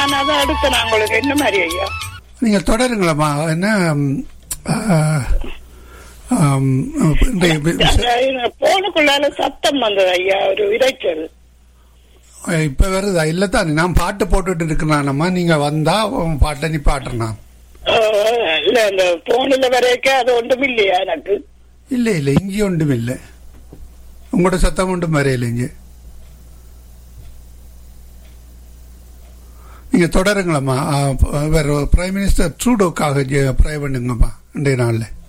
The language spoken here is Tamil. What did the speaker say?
நான் அதை அடுத்து நான் உங்களுக்கு என்ன மாதிரி ஐயா நீங்கள் தொடருங்களம்மா என்ன ம், ஆ, ஆம், இன்றைய வி- விஷ- போனுக்குள்ளால சத்தம் வந்தது ஐயா ஒரு இறைச்சல் இப்ப வருதா இல்ல தானே நான் பாட்டு போட்டுட்டு இருக்கிறானம்மா நீங்க வந்தா உன் பாட்டை நீ பாட்டுறேன் ஆஹ், இல்ல அந்த போன்ல வரைக்கும் அது ஒன்றும் இல்லையா எனக்கு இல்ல இல்ல இங்கே ஒன்றும் இல்லை உங்களோட சத்தம் ஒன்றும் வரையில இங்க நீங்க தொடருங்களம்மா ஆ, வேற பிரைம் மினிஸ்டர் ட்ரூடோக்காக ப்ரே பண்ணுங்கம்மா இன்றைய நாள்ல